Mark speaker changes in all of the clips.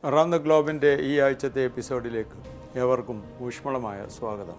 Speaker 1: around the ഗ്ലോബിൻ്റെ ഈ ആഴ്ചത്തെ എപ്പിസോഡിലേക്ക് ഏവർക്കും ഊഷ്മളമായ സ്വാഗതം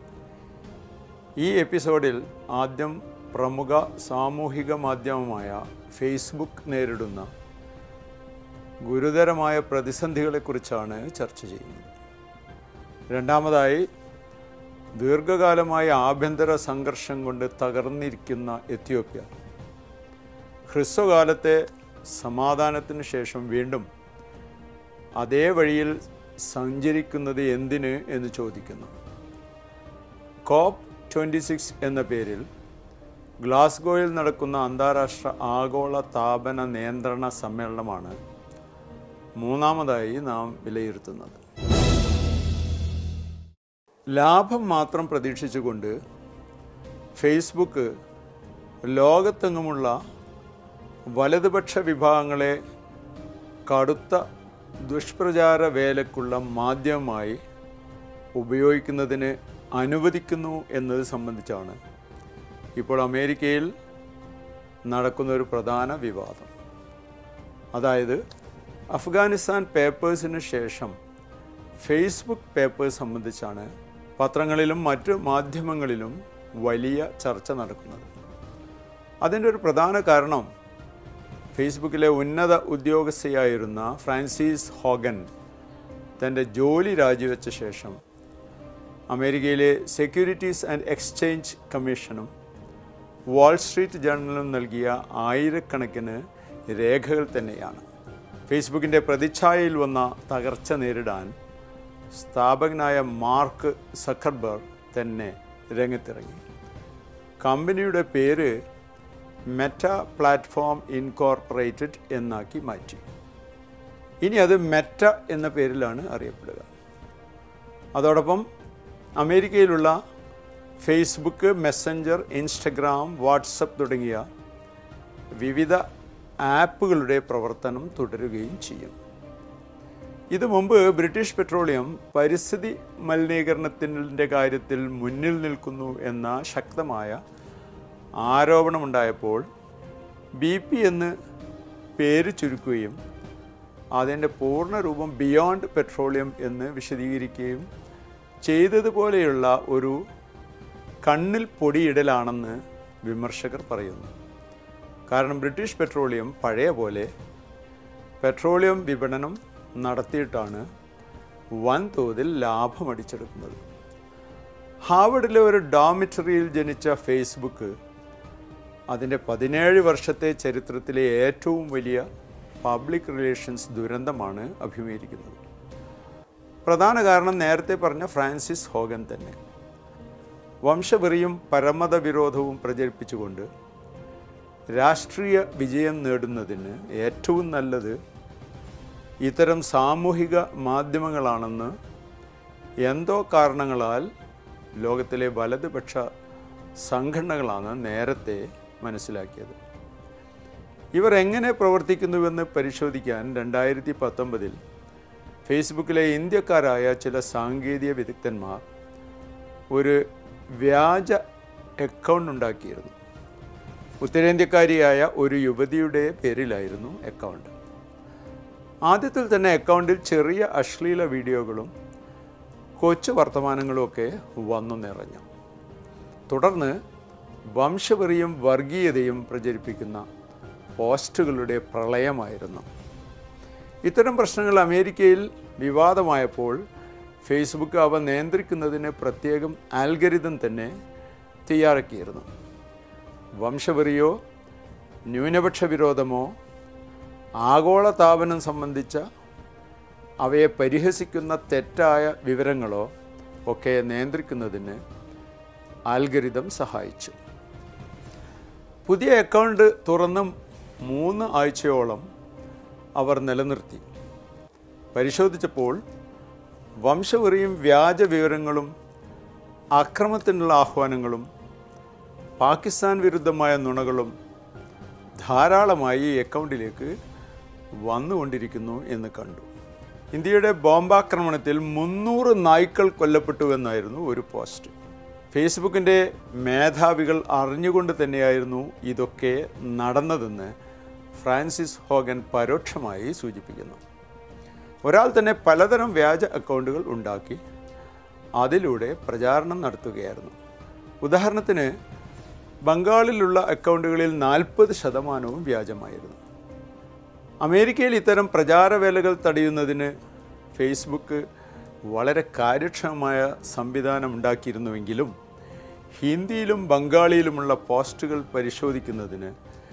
Speaker 1: ഈ എപ്പിസോഡിൽ ആദ്യം പ്രമുഖ സാമൂഹിക മാധ്യമമായ ഫേസ്ബുക്ക് നേരിടുന്ന ഗുരുതരമായ പ്രതിസന്ധികളെക്കുറിച്ചാണ് ചർച്ച ചെയ്യുന്നത് രണ്ടാമതായി ദീർഘകാലമായ ആഭ്യന്തര സംഘർഷം കൊണ്ട് തകർന്നിരിക്കുന്ന എത്യോപ്യ ഹ്രസ്വകാലത്തെ സമാധാനത്തിന് ശേഷം വീണ്ടും അതേ വഴിയിൽ സഞ്ചരിക്കുന്നത് എന്തിന് എന്ന് ചോദിക്കുന്നു കോപ്പ് ട്വൻറ്റി സിക്സ് എന്ന പേരിൽ ഗ്ലാസ്ഗോയിൽ നടക്കുന്ന അന്താരാഷ്ട്ര ആഗോള താപന നിയന്ത്രണ സമ്മേളനമാണ് മൂന്നാമതായി നാം വിലയിരുത്തുന്നത് ലാഭം മാത്രം പ്രതീക്ഷിച്ചുകൊണ്ട് ഫേസ്ബുക്ക് ലോകത്തെങ്ങുമുള്ള വലതുപക്ഷ വിഭാഗങ്ങളെ കടുത്ത ദുഷ്പ്രചാര വേലക്കുള്ള മാധ്യമമായി ഉപയോഗിക്കുന്നതിന് അനുവദിക്കുന്നു എന്നത് സംബന്ധിച്ചാണ് ഇപ്പോൾ അമേരിക്കയിൽ നടക്കുന്ന ഒരു പ്രധാന വിവാദം അതായത് അഫ്ഗാനിസ്ഥാൻ പേപ്പേഴ്സിന് ശേഷം ഫേസ്ബുക്ക് പേപ്പേഴ്സ് സംബന്ധിച്ചാണ് പത്രങ്ങളിലും മറ്റ് മാധ്യമങ്ങളിലും വലിയ ചർച്ച നടക്കുന്നത് അതിൻ്റെ ഒരു പ്രധാന കാരണം ഫേസ്ബുക്കിലെ ഉന്നത ഉദ്യോഗസ്ഥയായിരുന്ന ഫ്രാൻസിസ് ഹോഗൻ തൻ്റെ ജോലി രാജിവെച്ച ശേഷം അമേരിക്കയിലെ സെക്യൂരിറ്റീസ് ആൻഡ് എക്സ്ചേഞ്ച് കമ്മീഷനും വാൾസ്ട്രീറ്റ് ജേർണലും നൽകിയ ആയിരക്കണക്കിന് രേഖകൾ തന്നെയാണ് ഫേസ്ബുക്കിൻ്റെ പ്രതിച്ഛായയിൽ വന്ന തകർച്ച നേരിടാൻ സ്ഥാപകനായ മാർക്ക് സക്കർബർഗ് തന്നെ രംഗത്തിറങ്ങി കമ്പനിയുടെ പേര് മെറ്റ പ്ലാറ്റ്ഫോം ഇൻകോർപ്പറേറ്റഡ് എന്നാക്കി മാറ്റി ഇനി അത് മെറ്റ എന്ന പേരിലാണ് അറിയപ്പെടുക അതോടൊപ്പം അമേരിക്കയിലുള്ള ഫേസ്ബുക്ക് മെസ്സഞ്ചർ ഇൻസ്റ്റഗ്രാം വാട്സപ്പ് തുടങ്ങിയ വിവിധ ആപ്പുകളുടെ പ്രവർത്തനം തുടരുകയും ചെയ്യും ഇത് മുമ്പ് ബ്രിട്ടീഷ് പെട്രോളിയം പരിസ്ഥിതി മലിനീകരണത്തിൻ്റെ കാര്യത്തിൽ മുന്നിൽ നിൽക്കുന്നു എന്ന ശക്തമായ ആരോപണമുണ്ടായപ്പോൾ ബി പി എന്ന് പേര് ചുരുക്കുകയും അതിൻ്റെ പൂർണ്ണരൂപം ബിയോണ്ട് പെട്രോളിയം എന്ന് വിശദീകരിക്കുകയും ചെയ്തതുപോലെയുള്ള ഒരു കണ്ണിൽ പൊടിയിടലാണെന്ന് വിമർശകർ പറയുന്നു കാരണം ബ്രിട്ടീഷ് പെട്രോളിയം പഴയ പോലെ പെട്രോളിയം വിപണനം നടത്തിയിട്ടാണ് വൻതോതിൽ ലാഭമടിച്ചെടുക്കുന്നത് ഹാർവർഡിലെ ഒരു ഡോമിറ്ററിയിൽ ജനിച്ച ഫേസ്ബുക്ക് അതിൻ്റെ പതിനേഴ് വർഷത്തെ ചരിത്രത്തിലെ ഏറ്റവും വലിയ പബ്ലിക് റിലേഷൻസ് ദുരന്തമാണ് അഭിമുഖീകരിക്കുന്നത് പ്രധാന കാരണം നേരത്തെ പറഞ്ഞ ഫ്രാൻസിസ് ഹോഗൻ തന്നെ വംശവെറിയും പരമത വിരോധവും പ്രചരിപ്പിച്ചുകൊണ്ട് രാഷ്ട്രീയ വിജയം നേടുന്നതിന് ഏറ്റവും നല്ലത് ഇത്തരം സാമൂഹിക മാധ്യമങ്ങളാണെന്ന് എന്തോ കാരണങ്ങളാൽ ലോകത്തിലെ വലതുപക്ഷ സംഘടനകളാണ് നേരത്തെ മനസ്സിലാക്കിയത് ഇവർ എങ്ങനെ പ്രവർത്തിക്കുന്നുവെന്ന് പരിശോധിക്കാൻ രണ്ടായിരത്തി പത്തൊമ്പതിൽ ഫേസ്ബുക്കിലെ ഇന്ത്യക്കാരായ ചില സാങ്കേതിക വിദഗ്ധന്മാർ ഒരു വ്യാജ അക്കൗണ്ട് ഉണ്ടാക്കിയിരുന്നു ഉത്തരേന്ത്യക്കാരിയായ ഒരു യുവതിയുടെ പേരിലായിരുന്നു അക്കൗണ്ട് ആദ്യത്തിൽ തന്നെ അക്കൗണ്ടിൽ ചെറിയ അശ്ലീല വീഡിയോകളും കൊച്ചു വർത്തമാനങ്ങളുമൊക്കെ വന്നു നിറഞ്ഞു തുടർന്ന് വംശവെറിയും വർഗീയതയും പ്രചരിപ്പിക്കുന്ന പോസ്റ്റുകളുടെ പ്രളയമായിരുന്നു ഇത്തരം പ്രശ്നങ്ങൾ അമേരിക്കയിൽ വിവാദമായപ്പോൾ ഫേസ്ബുക്ക് അവ നിയന്ത്രിക്കുന്നതിന് പ്രത്യേകം ആൽഗരിതം തന്നെ തയ്യാറാക്കിയിരുന്നു വംശവെറിയോ ന്യൂനപക്ഷ വിരോധമോ ആഗോള താപനം സംബന്ധിച്ച അവയെ പരിഹസിക്കുന്ന തെറ്റായ വിവരങ്ങളോ ഒക്കെ നിയന്ത്രിക്കുന്നതിന് ആൽഗരിതം സഹായിച്ചു പുതിയ അക്കൗണ്ട് തുറന്ന് മൂന്ന് ആഴ്ചയോളം അവർ നിലനിർത്തി പരിശോധിച്ചപ്പോൾ വംശവെറിയും വ്യാജ വിവരങ്ങളും അക്രമത്തിനുള്ള ആഹ്വാനങ്ങളും പാകിസ്ഥാൻ വിരുദ്ധമായ നുണകളും ധാരാളമായി ഈ അക്കൗണ്ടിലേക്ക് വന്നുകൊണ്ടിരിക്കുന്നു എന്ന് കണ്ടു ഇന്ത്യയുടെ ബോംബാക്രമണത്തിൽ മുന്നൂറ് നായ്ക്കൾ കൊല്ലപ്പെട്ടു എന്നായിരുന്നു ഒരു പോസ്റ്റ് ഫേസ്ബുക്കിൻ്റെ മേധാവികൾ അറിഞ്ഞുകൊണ്ട് തന്നെയായിരുന്നു ഇതൊക്കെ നടന്നതെന്ന് ഫ്രാൻസിസ് ഹോഗൻ പരോക്ഷമായി സൂചിപ്പിക്കുന്നു ഒരാൾ തന്നെ പലതരം വ്യാജ അക്കൗണ്ടുകൾ ഉണ്ടാക്കി അതിലൂടെ പ്രചാരണം നടത്തുകയായിരുന്നു ഉദാഹരണത്തിന് ബംഗാളിലുള്ള അക്കൗണ്ടുകളിൽ നാൽപ്പത് ശതമാനവും വ്യാജമായിരുന്നു അമേരിക്കയിൽ ഇത്തരം പ്രചാരവേലകൾ തടയുന്നതിന് ഫേസ്ബുക്ക് വളരെ കാര്യക്ഷമമായ സംവിധാനം ഉണ്ടാക്കിയിരുന്നുവെങ്കിലും ഹിന്ദിയിലും ബംഗാളിയിലുമുള്ള പോസ്റ്റുകൾ പരിശോധിക്കുന്നതിന്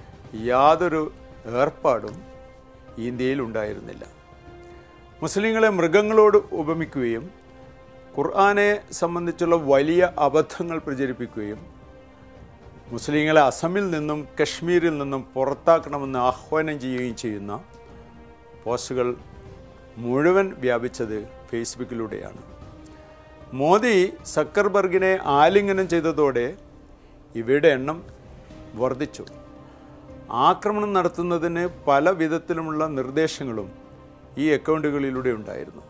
Speaker 1: യാതൊരു ഏർപ്പാടും ഇന്ത്യയിൽ ഉണ്ടായിരുന്നില്ല മുസ്ലിങ്ങളെ മൃഗങ്ങളോട് ഉപമിക്കുകയും ഖുർആനെ സംബന്ധിച്ചുള്ള വലിയ അബദ്ധങ്ങൾ പ്രചരിപ്പിക്കുകയും മുസ്ലിങ്ങളെ അസമിൽ നിന്നും കശ്മീരിൽ നിന്നും പുറത്താക്കണമെന്ന് ആഹ്വാനം ചെയ്യുകയും ചെയ്യുന്ന പോസ്റ്റുകൾ മുഴുവൻ വ്യാപിച്ചത് ഫേസ്ബുക്കിലൂടെയാണ് മോദി സക്കർബർഗിനെ ആലിംഗനം ചെയ്തതോടെ ഇവയുടെ എണ്ണം വർദ്ധിച്ചു ആക്രമണം നടത്തുന്നതിന് പല വിധത്തിലുമുള്ള നിർദ്ദേശങ്ങളും ഈ അക്കൗണ്ടുകളിലൂടെ ഉണ്ടായിരുന്നു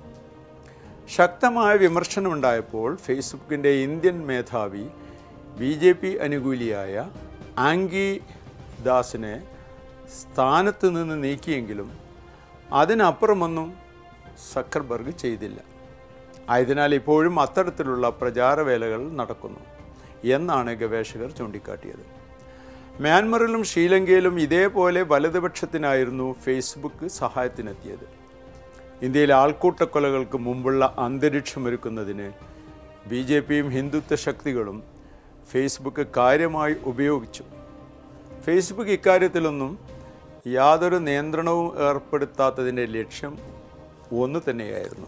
Speaker 1: ശക്തമായ വിമർശനമുണ്ടായപ്പോൾ ഫേസ്ബുക്കിൻ്റെ ഇന്ത്യൻ മേധാവി ബി ജെ പി അനുകൂലിയായ ആംഗി ദാസിനെ സ്ഥാനത്ത് നിന്ന് നീക്കിയെങ്കിലും അതിനപ്പുറമൊന്നും സക്കർബർഗ് ചെയ്തില്ല ആയതിനാൽ ഇപ്പോഴും അത്തരത്തിലുള്ള പ്രചാരവേലകൾ നടക്കുന്നു എന്നാണ് ഗവേഷകർ ചൂണ്ടിക്കാട്ടിയത് മ്യാൻമറിലും ശ്രീലങ്കയിലും ഇതേപോലെ വലതുപക്ഷത്തിനായിരുന്നു ഫേസ്ബുക്ക് സഹായത്തിനെത്തിയത് ഇന്ത്യയിലെ ആൾക്കൂട്ടക്കൊലകൾക്ക് മുമ്പുള്ള അന്തരീക്ഷമൊരുക്കുന്നതിന് ബി ജെ പിയും ഹിന്ദുത്വ ശക്തികളും ഫേസ്ബുക്ക് കാര്യമായി ഉപയോഗിച്ചു ഫേസ്ബുക്ക് ഇക്കാര്യത്തിലൊന്നും യാതൊരു നിയന്ത്രണവും ഏർപ്പെടുത്താത്തതിൻ്റെ ലക്ഷ്യം ഒന്ന് തന്നെയായിരുന്നു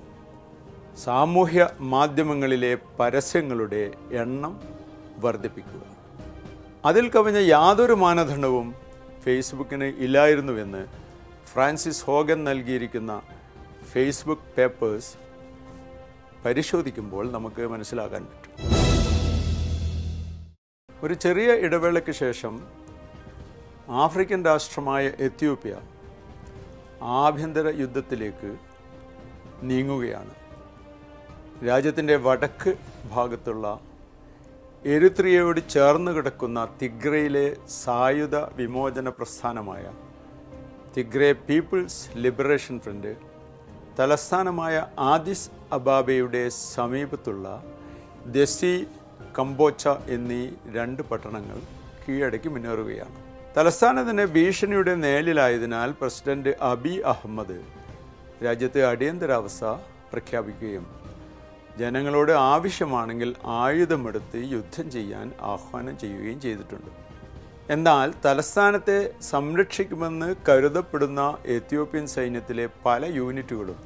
Speaker 1: സാമൂഹ്യ മാധ്യമങ്ങളിലെ പരസ്യങ്ങളുടെ എണ്ണം വർദ്ധിപ്പിക്കുക അതിൽ കവിഞ്ഞ യാതൊരു മാനദണ്ഡവും ഫേസ്ബുക്കിന് ഇല്ലായിരുന്നുവെന്ന് ഫ്രാൻസിസ് ഹോഗൻ നൽകിയിരിക്കുന്ന ഫേസ്ബുക്ക് പേപ്പേഴ്സ് പരിശോധിക്കുമ്പോൾ നമുക്ക് മനസ്സിലാക്കാൻ പറ്റും ഒരു ചെറിയ ഇടവേളയ്ക്ക് ശേഷം ആഫ്രിക്കൻ രാഷ്ട്രമായ എത്യോപ്യ ആഭ്യന്തര യുദ്ധത്തിലേക്ക് നീങ്ങുകയാണ് രാജ്യത്തിൻ്റെ വടക്ക് ഭാഗത്തുള്ള എരിത്രിയയോട് ചേർന്ന് കിടക്കുന്ന തിഗ്രയിലെ സായുധ വിമോചന പ്രസ്ഥാനമായ തിഗ്രേ പീപ്പിൾസ് ലിബറേഷൻ ഫ്രണ്ട് തലസ്ഥാനമായ ആദിസ് അബാബയുടെ സമീപത്തുള്ള ദസി കംബോച്ച എന്നീ രണ്ട് പട്ടണങ്ങൾ കീഴടക്കി മുന്നേറുകയാണ് തലസ്ഥാനത്തിന് ഭീഷണിയുടെ നേലിലായതിനാൽ പ്രസിഡന്റ് അബി അഹമ്മദ് രാജ്യത്തെ അടിയന്തരാവസ്ഥ പ്രഖ്യാപിക്കുകയും ജനങ്ങളോട് ആവശ്യമാണെങ്കിൽ ആയുധമെടുത്ത് യുദ്ധം ചെയ്യാൻ ആഹ്വാനം ചെയ്യുകയും ചെയ്തിട്ടുണ്ട് എന്നാൽ തലസ്ഥാനത്തെ സംരക്ഷിക്കുമെന്ന് കരുതപ്പെടുന്ന എത്യോപ്യൻ സൈന്യത്തിലെ പല യൂണിറ്റുകളും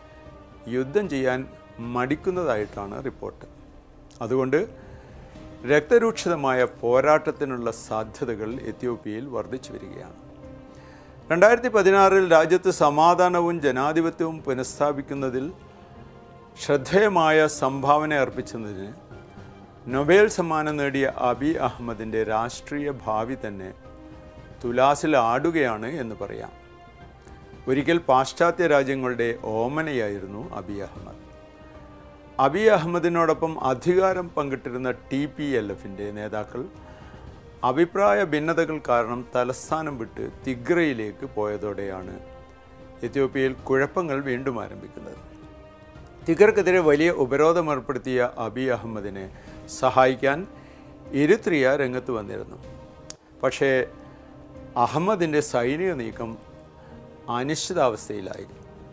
Speaker 1: യുദ്ധം ചെയ്യാൻ മടിക്കുന്നതായിട്ടാണ് റിപ്പോർട്ട് അതുകൊണ്ട് രക്തരൂക്ഷിതമായ പോരാട്ടത്തിനുള്ള സാധ്യതകൾ എത്യോപ്യയിൽ വർദ്ധിച്ചു വരികയാണ് രണ്ടായിരത്തി പതിനാറിൽ രാജ്യത്ത് സമാധാനവും ജനാധിപത്യവും പുനഃസ്ഥാപിക്കുന്നതിൽ ശ്രദ്ധേയമായ സംഭാവന അർപ്പിച്ചതിന് നൊബേൽ സമ്മാനം നേടിയ അബി അഹമ്മദിൻ്റെ രാഷ്ട്രീയ ഭാവി തന്നെ തുലാസിൽ ആടുകയാണ് എന്ന് പറയാം ഒരിക്കൽ പാശ്ചാത്യ രാജ്യങ്ങളുടെ ഓമനയായിരുന്നു അബി അഹമ്മദ് അബി അഹമ്മദിനോടൊപ്പം അധികാരം പങ്കിട്ടിരുന്ന ടി പി എൽ എഫിൻ്റെ നേതാക്കൾ അഭിപ്രായ ഭിന്നതകൾ കാരണം തലസ്ഥാനം വിട്ട് തിഗ്രയിലേക്ക് പോയതോടെയാണ് എത്യോപ്യയിൽ കുഴപ്പങ്ങൾ വീണ്ടും ആരംഭിക്കുന്നത് തിഗർക്കെതിരെ വലിയ ഉപരോധം ഏർപ്പെടുത്തിയ അബി അഹമ്മദിനെ സഹായിക്കാൻ എരിത്രിയ രംഗത്ത് വന്നിരുന്നു പക്ഷേ അഹമ്മദിൻ്റെ സൈനിക നീക്കം അനിശ്ചിതാവസ്ഥയിലായി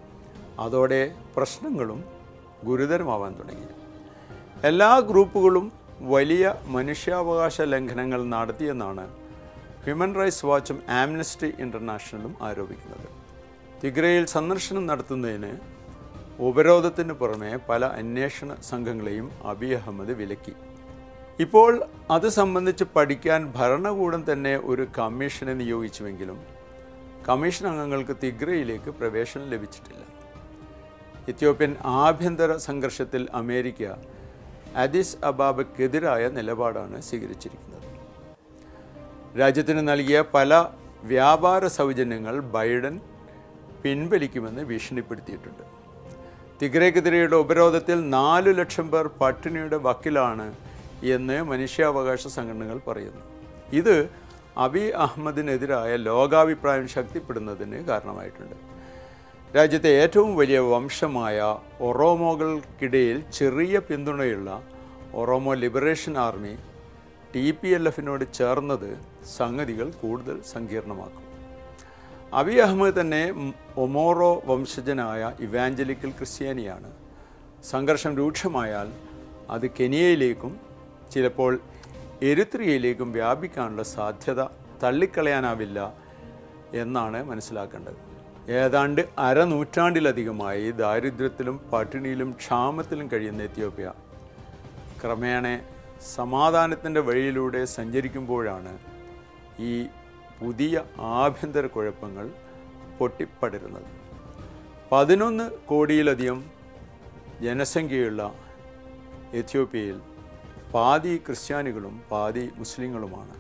Speaker 1: അതോടെ പ്രശ്നങ്ങളും ഗുരുതരമാവാൻ തുടങ്ങി എല്ലാ ഗ്രൂപ്പുകളും വലിയ മനുഷ്യാവകാശ ലംഘനങ്ങൾ നടത്തിയെന്നാണ് ഹ്യൂമൻ റൈറ്റ്സ് വാച്ചും ആംനസ്റ്റി ഇൻ്റർനാഷണലും ആരോപിക്കുന്നത് തിഗ്രയിൽ സന്ദർശനം നടത്തുന്നതിന് ഉപരോധത്തിന് പുറമെ പല അന്വേഷണ സംഘങ്ങളെയും അബി അഹമ്മദ് വിലക്കി ഇപ്പോൾ അത് സംബന്ധിച്ച് പഠിക്കാൻ ഭരണകൂടം തന്നെ ഒരു കമ്മീഷനെ നിയോഗിച്ചുവെങ്കിലും കമ്മീഷൻ അംഗങ്ങൾക്ക് തിഗ്രയിലേക്ക് പ്രവേശനം ലഭിച്ചിട്ടില്ല എത്യോപ്യൻ ആഭ്യന്തര സംഘർഷത്തിൽ അമേരിക്ക അദിസ് അബാബയ്ക്കെതിരായ നിലപാടാണ് സ്വീകരിച്ചിരിക്കുന്നത് രാജ്യത്തിന് നൽകിയ പല വ്യാപാര സൗജന്യങ്ങൾ ബൈഡൻ പിൻവലിക്കുമെന്ന് ഭീഷണിപ്പെടുത്തിയിട്ടുണ്ട് തിഗ്രയ്ക്കെതിരെയുള്ള ഉപരോധത്തിൽ നാലു ലക്ഷം പേർ പട്ടിണിയുടെ വക്കിലാണ് എന്ന് മനുഷ്യാവകാശ സംഘടനകൾ പറയുന്നു ഇത് അബി അഹമ്മദിനെതിരായ ലോകാഭിപ്രായം ശക്തിപ്പെടുന്നതിന് കാരണമായിട്ടുണ്ട് രാജ്യത്തെ ഏറ്റവും വലിയ വംശമായ ഒറോമോകൾക്കിടയിൽ ചെറിയ പിന്തുണയുള്ള Oromo Liberation Army T P L എഫിനോട് ചേർന്നത് സംഗതികൾ കൂടുതൽ സങ്കീർണമാക്കും അബി അഹമ്മദ് തന്നെ ഒമോറോ വംശജനായ ഇവാഞ്ചലിക്കൽ ക്രിസ്ത്യാനിയാണ് സംഘർഷം രൂക്ഷമായാൽ അത് കെനിയയിലേക്കും ചിലപ്പോൾ എരിത്രിയയിലേക്കും വ്യാപിക്കാനുള്ള സാധ്യത തള്ളിക്കളയാനാവില്ല എന്നാണ് മനസ്സിലാക്കേണ്ടത് ഏതാണ്ട് അരനൂറ്റാണ്ടിലധികമായി ദാരിദ്ര്യത്തിലും പട്ടിണിയിലും ക്ഷാമത്തിലും കഴിയുന്ന എത്യോപ്യ ക്രമേണ സമാധാനത്തിൻ്റെ വഴിയിലൂടെ സഞ്ചരിക്കുമ്പോഴാണ് ഈ പുതിയ ആഭ്യന്തര കുഴപ്പങ്ങൾ പൊട്ടിപ്പടരുന്നത് പതിനൊന്ന് കോടിയിലധികം ജനസംഖ്യയുള്ള എത്യോപ്യയിൽ പാതി ക്രിസ്ത്യാനികളും പാതി മുസ്ലിങ്ങളുമാണ്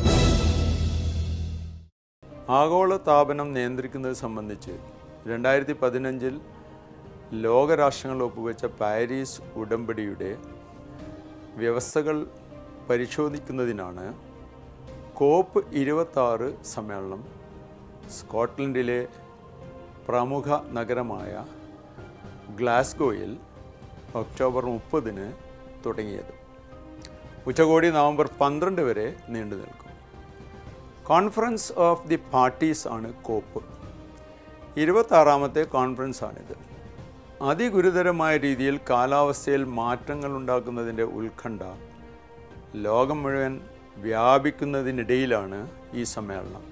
Speaker 1: ആഗോള താപനം നിയന്ത്രിക്കുന്നത് സംബന്ധിച്ച് രണ്ടായിരത്തി പതിനഞ്ചിൽ ലോകരാഷ്ട്രങ്ങൾ ഒപ്പുവെച്ച പാരീസ് ഉടമ്പടിയുടെ വ്യവസ്ഥകൾ പരിശോധിക്കുന്നതിനാണ് കോപ്പ് ഇരുപത്താറ് സമ്മേളനം സ്കോട്ട്ലൻഡിലെ പ്രമുഖ നഗരമായ ഗ്ലാസ്ഗോയിൽ ഒക്ടോബർ മുപ്പതിന് തുടങ്ങിയത് ഉച്ചകോടി നവംബർ പന്ത്രണ്ട് വരെ നീണ്ടു നിൽക്കും കോൺഫറൻസ് ഓഫ് ദി പാർട്ടീസ് ആണ് കോപ്പ് ഇരുപത്താറാമത്തെ കോൺഫറൻസ് ആണിത് അതിഗുരുതരമായ രീതിയിൽ കാലാവസ്ഥയിൽ മാറ്റങ്ങൾ ഉണ്ടാക്കുന്നതിൻ്റെ ഉത്കണ്ഠ ലോകം മുഴുവൻ വ്യാപിക്കുന്നതിനിടയിലാണ് ഈ സമ്മേളനം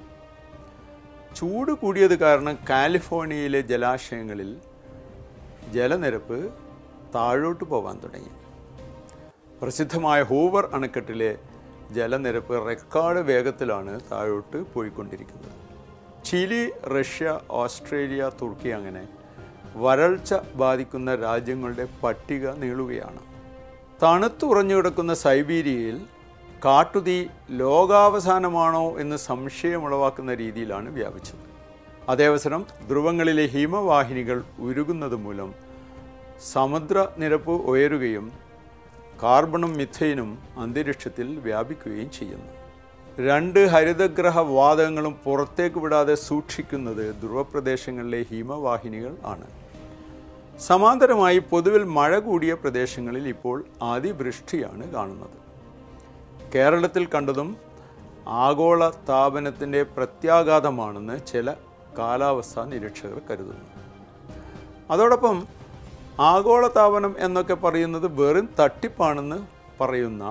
Speaker 1: ചൂട് കൂടിയത് കാരണം കാലിഫോർണിയയിലെ ജലാശയങ്ങളിൽ ജലനിരപ്പ് താഴോട്ട് പോകാൻ തുടങ്ങി പ്രസിദ്ധമായ ഹൂവർ അണക്കെട്ടിലെ ജലനിരപ്പ് റെക്കോർഡ് വേഗത്തിലാണ് താഴോട്ട് പോയിക്കൊണ്ടിരിക്കുന്നത് ചിലി റഷ്യ ഓസ്ട്രേലിയ തുർക്കി അങ്ങനെ വരൾച്ച ബാധിക്കുന്ന രാജ്യങ്ങളുടെ പട്ടിക നീളുകയാണ് തണുത്തുറഞ്ഞു കിടക്കുന്ന സൈബീരിയയിൽ കാട്ടുതീ ലോകാവസാനമാണോ എന്ന് സംശയമുളവാക്കുന്ന രീതിയിലാണ് വ്യാപിച്ചത് അതേവസരം ധ്രുവങ്ങളിലെ ഹിമവാഹിനികൾ ഉരുകുന്നത് മൂലം സമുദ്രനിരപ്പ് ഉയരുകയും കാർബണും മിഥൈനും അന്തരീക്ഷത്തിൽ വ്യാപിക്കുകയും ചെയ്യുന്നു രണ്ട് ഹരിതഗ്രഹ വാതകങ്ങളും പുറത്തേക്ക് വിടാതെ സൂക്ഷിക്കുന്നത് ധ്രുവപ്രദേശങ്ങളിലെ ഹിമവാഹിനികൾ ആണ് സമാന്തരമായി പൊതുവിൽ മഴ കൂടിയ പ്രദേശങ്ങളിൽ ഇപ്പോൾ അതിവൃഷ്ടിയാണ് കാണുന്നത് കേരളത്തിൽ കണ്ടതും ആഗോള താപനത്തിൻ്റെ പ്രത്യാഘാതമാണെന്ന് ചില കാലാവസ്ഥാ നിരീക്ഷകർ കരുതുന്നു അതോടൊപ്പം ആഗോള താപനം എന്നൊക്കെ പറയുന്നത് വെറും തട്ടിപ്പാണെന്ന് പറയുന്ന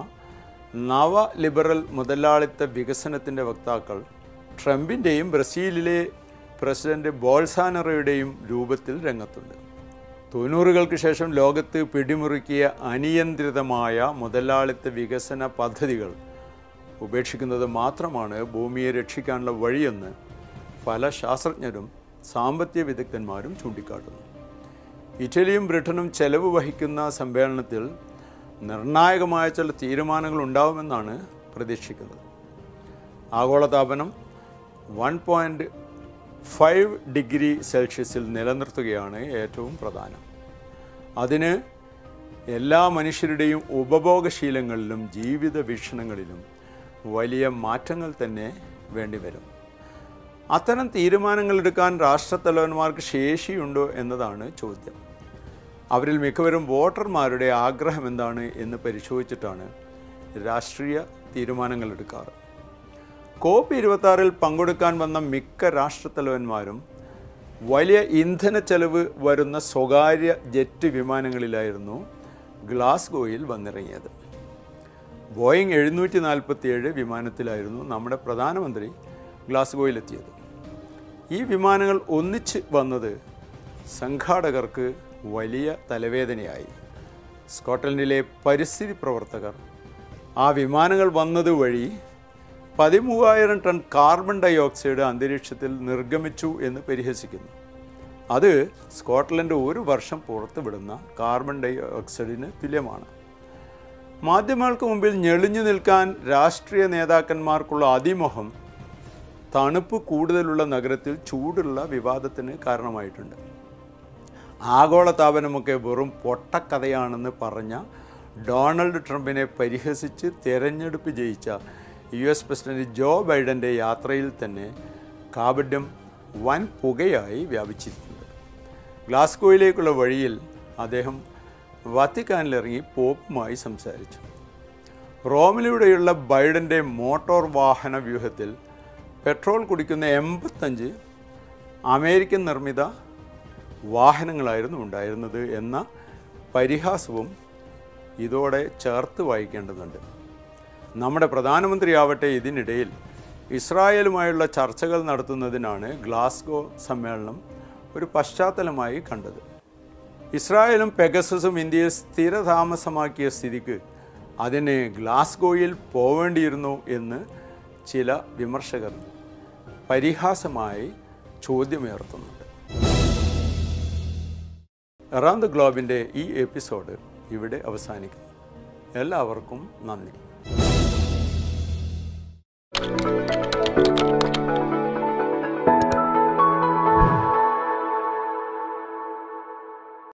Speaker 1: നവ ലിബറൽ മുതലാളിത്ത വികസനത്തിൻ്റെ വക്താക്കൾ ട്രംപിൻ്റെയും ബ്രസീലിലെ പ്രസിഡന്റ് ബോൾസാനറയുടെയും രൂപത്തിൽ രംഗത്തുണ്ട് തൊണ്ണൂറുകൾക്ക് ശേഷം ലോകത്ത് പിടിമുറുക്കിയ അനിയന്ത്രിതമായ മുതലാളിത്ത വികസന പദ്ധതികൾ ഉപേക്ഷിക്കുന്നത് മാത്രമാണ് ഭൂമിയെ രക്ഷിക്കാനുള്ള വഴിയെന്ന് പല ശാസ്ത്രജ്ഞരും സാമ്പത്തിക വിദഗ്ധന്മാരും ചൂണ്ടിക്കാട്ടുന്നു ഇറ്റലിയും ബ്രിട്ടനും ചെലവ് വഹിക്കുന്ന സമ്മേളനത്തിൽ നിർണായകമായ ചില തീരുമാനങ്ങൾ ഉണ്ടാവുമെന്നാണ് പ്രതീക്ഷിക്കുന്നത് ആഗോളതാപനം വൺ പോയിൻറ്റ് ഫൈവ് ഡിഗ്രി സെൽഷ്യസിൽ നിലനിർത്തുകയാണ് ഏറ്റവും പ്രധാനം അതിന് എല്ലാ മനുഷ്യരുടെയും ഉപഭോഗശീലങ്ങളിലും ജീവിത വീക്ഷണങ്ങളിലും വലിയ മാറ്റങ്ങൾ തന്നെ വേണ്ടിവരും അത്തരം തീരുമാനങ്ങൾ എടുക്കാൻ രാഷ്ട്രത്തലവന്മാർക്ക് ശേഷിയുണ്ടോ എന്നതാണ് ചോദ്യം അവരിൽ മിക്കവരും വോട്ടർമാരുടെ ആഗ്രഹം എന്താണ് എന്ന് പരിശോധിച്ചിട്ടാണ് രാഷ്ട്രീയ തീരുമാനങ്ങൾ എടുക്കാറ് കോപ്പ് ഇരുപത്താറിൽ പങ്കെടുക്കാൻ വന്ന മിക്ക രാഷ്ട്രത്തലവന്മാരും വലിയ ഇന്ധന ചെലവ് വരുന്ന സ്വകാര്യ ജെറ്റ് വിമാനങ്ങളിലായിരുന്നു ഗ്ലാസ്ഗോയിൽ വന്നിറങ്ങിയത് ബോയിങ് എഴുന്നൂറ്റി നാൽപ്പത്തി ഏഴ് വിമാനത്തിലായിരുന്നു നമ്മുടെ പ്രധാനമന്ത്രി ഗ്ലാസ്ഗോയിലെത്തിയത് ഈ വിമാനങ്ങൾ ഒന്നിച്ച് വന്നത് സംഘാടകർക്ക് വലിയ തലവേദനയായി സ്കോട്ട്ലൻഡിലെ പരിസ്ഥിതി പ്രവർത്തകർ ആ വിമാനങ്ങൾ വന്നത് വഴി പതിമൂവായിരം ടൺ കാർബൺ ഡൈ ഓക്സൈഡ് അന്തരീക്ഷത്തിൽ നിർഗമിച്ചു എന്ന് പരിഹസിക്കുന്നു അത് സ്കോട്ട്ലൻഡ് ഒരു വർഷം പുറത്തുവിടുന്ന കാർബൺ ഡൈ ഓക്സൈഡിന് തുല്യമാണ് മാധ്യമങ്ങൾക്ക് മുമ്പിൽ ഞെളിഞ്ഞു നിൽക്കാൻ രാഷ്ട്രീയ നേതാക്കന്മാർക്കുള്ള അതിമോഹം തണുപ്പ് കൂടുതലുള്ള നഗരത്തിൽ ചൂടുള്ള വിവാദത്തിന് കാരണമായിട്ടുണ്ട് ആഗോളതാപനമൊക്കെ വെറും പൊട്ടക്കഥയാണെന്ന് പറഞ്ഞ ഡൊണാൾഡ് ട്രംപിനെ പരിഹസിച്ച് തെരഞ്ഞെടുപ്പ് ജയിച്ച യു എസ് പ്രസിഡന്റ് ജോ ബൈഡൻ്റെ യാത്രയിൽ തന്നെ കാപഡ്യം വൻ പുകയായി വ്യാപിച്ചിരിക്കുന്നത് ഗ്ലാസ്ഗോയിലേക്കുള്ള വഴിയിൽ അദ്ദേഹം വത്തിക്കാനിലിറങ്ങി പോപ്പുമായി സംസാരിച്ചു റോമിലൂടെയുള്ള ബൈഡൻ്റെ മോട്ടോർ വാഹന വ്യൂഹത്തിൽ പെട്രോൾ കുടിക്കുന്ന എൺപത്തഞ്ച് അമേരിക്കൻ നിർമ്മിത വാഹനങ്ങളായിരുന്നു ഉണ്ടായിരുന്നത് എന്ന പരിഹാസവും ഇതോടെ ചേർത്ത് വായിക്കേണ്ടതുണ്ട് നമ്മുടെ പ്രധാനമന്ത്രിയാവട്ടെ ഇതിനിടയിൽ ഇസ്രായേലുമായുള്ള ചർച്ചകൾ നടത്തുന്നതിനാണ് ഗ്ലാസ്ഗോ സമ്മേളനം ഒരു പശ്ചാത്തലമായി കണ്ടത് ഇസ്രായേലും പെഗസസും ഇന്ത്യയിൽ സ്ഥിരതാമസമാക്കിയ സ്ഥിതിക്ക് അതിന് ഗ്ലാസ്ഗോയിൽ പോവേണ്ടിയിരുന്നു എന്ന് ചില വിമർശകർ പരിഹാസമായി ചോദ്യമുയർത്തുന്നുണ്ട് എറാം ദ ഗ്ലോബിൻ്റെ ഈ എപ്പിസോഡ് ഇവിടെ അവസാനിക്കുന്നു എല്ലാവർക്കും നന്ദി